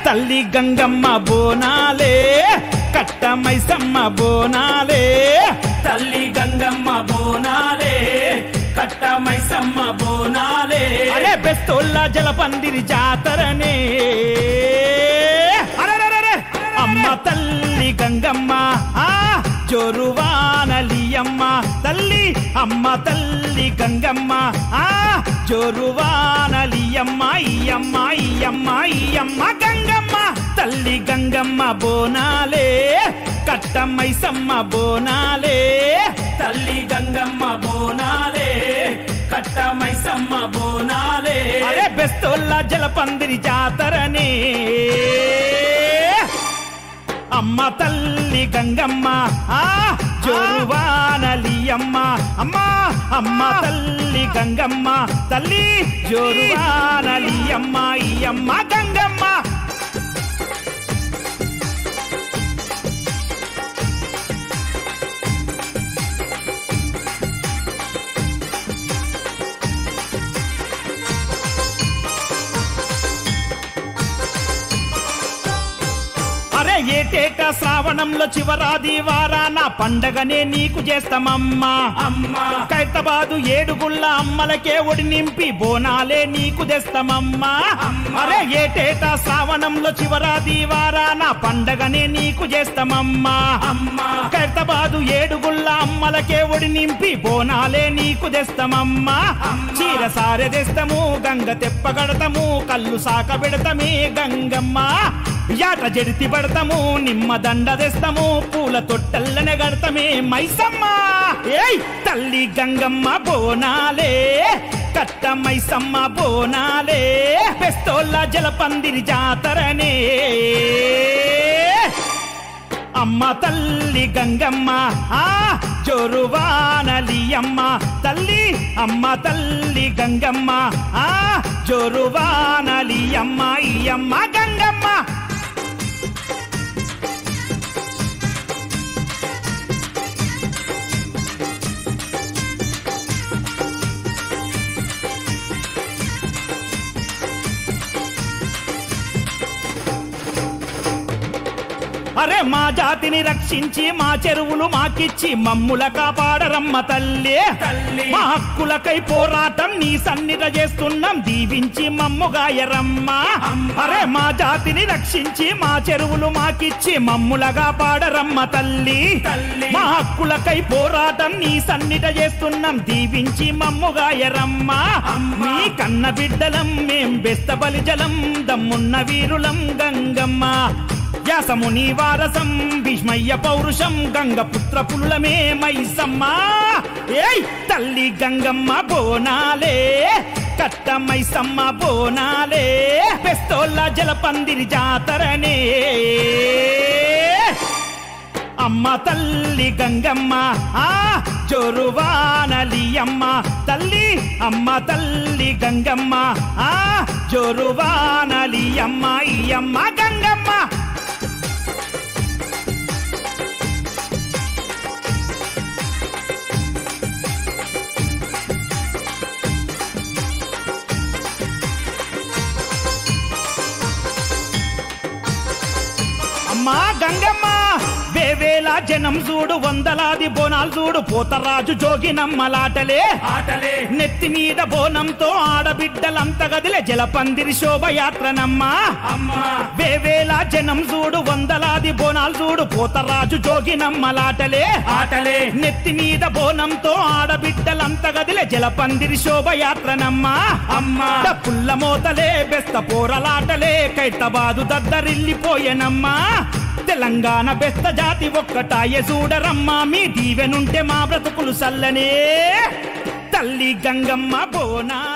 తల్లి గంగమ్మ బోనాలే కట్ట మైసమ్మ బోనాలే తల్లి గంగమ్మ బోనాలే కట్ట మైసమ్మ బోనాలే అరే బెస్తోళ్ళ జలపందిరి జాతరనే అరెరెరెరె! అమ్మ తల్లి గంగమ్మ ఆ జోరువానలియమ్మ తల్లి అమ్మ తల్లి గంగమ్మ ఆ జోరువానలియమ్మ ఈయమ్మ ఈయమ్మ ఈయమ్మ గంగమ్మ తల్లి గంగమ్మ బోనాలే కట్టమైసమ్మ బోనాలే తల్లి గంగమ్మ బోనాలే కట్ట మైసమ్మ బోనాలే అరే బెస్తోళ్ళ జలపందిరి జాతరనే అమ్మ తల్లి గంగమ్మ ఆ జోరువానలియమ్మ అమ్మ అమ్మ తల్లి గంగమ్మ తల్లి జోరువానలియమ్మ ఈ అమ్మ గంగమ్మ అరే ఏటేట శ్రావణంలో చివరాది వారాన పండగనే నీకు చేస్తామమ్మా అమ్మా ఖైరతాబాదు ఏడుగుళ్ళ అమ్మలకే ఒడి నింపి బోనాలే నీకు తెస్తామమ్మా అమ్మా. అరే ఏటేట శ్రావణంలో చివరాది వారాన పండగనే నీకు చేస్తామమ్మా అమ్మా ఖైరతాబాదు ఏడుగుళ్ళ అమ్మలకే ఒడి నింపి బోనాలే నీకు తెస్తామమ్మా అమ్మా. చీర సారె తెస్తాము గంగ తెప్పగడతాము కళ్ళు సాక పెడతామే గంగమ్మ యాట జడితి పడతాము నిమ్మ దండ తెస్తాము పూల తొట్టల్లనే గడతామే మైసమ్మ ఏయ్ తల్లి గంగమ్మ బోనాలే కట్ట మైసమ్మ బోనాలే పెస్తోళ్ళ జలపందిరి జాతరనే అమ్మ తల్లి గంగమ్మ ఆ జోరువానలి అమ్మ తల్లి అమ్మ తల్లి గంగమ్మ ఆ జోరువానలి అమ్మ ఈ అమ్మ గంగమ్మ అరే మా జాతిని రక్షించి మా చెరువులు మాకిచ్చి మమ్ముల కాపాడరమ్మ తల్లి తల్లి. మా హక్కులకై పోరాటం నీ సన్నిధ చేస్తున్నాం దీవించి మమ్ముగాయరమ్మ అమ్మ. అరే మా జాతిని రక్షించి మా చెరువులు మాకిచ్చి మమ్ముల కాపాడరమ్మ తల్లి తల్లి. మా హక్కులకై పోరాటం నీ సన్నిధ చేస్తున్నాం దీవించి మమ్ముగాయరమ్మ అమ్మ. నీ కన్న బిడ్డలం మేం బెస్త బలిజలం దమ్మున్న వీరులం గంగమ్మ వ్యాసముని వారసం భీష్మయ్య పౌరుషం గంగ పుత్ర పుల్లమే మైసమ్మ ఏయ్ తల్లి గంగమ్మ బోనాలే కట్ట మైసమ్మ బోనాలే పెస్తోళ్ళ జలపందిరి జాతరనే అమ్మ తల్లి గంగమ్మ ఆ జోరువానలి అమ్మ తల్లి అమ్మ తల్లి గంగమ్మ ఆ జోరువానలి అమ్మ ఈ అమ్మ గంగమ్మ అమ్మా గంగమ్మ వేవేల జనం చూడు వందలాది బోనాలు చూడు పోతరాజు జోగినమ్మలాటలే ఆటలే నెత్తి మీద బోనంతో ఆడబిడ్డలంత గదిలే జలపందిరి శోభయాత్రనమ్మా అమ్మా వేవేల జనం చూడు వందలాది బోనాలు చూడు పోతరాజు జోగినమ్మలాటలే ఆటలే నెత్తి మీద బోనంతో ఆడబిడ్డలంత గదిలే జలపందిరి శోభయాత్రనమ్మా అమ్మా పుల్ల మోతలే బెస్త పోరలాటలే కైతబాదు దద్దరిల్లిపోయెనమ్మా తెలంగాణ బెస్త జాతి ఒక్కటాయ చూడరమ్మా మీ దీవెనుంటే మా బ్రతుకులు సల్లనే తల్లి గంగమ్మ బోనా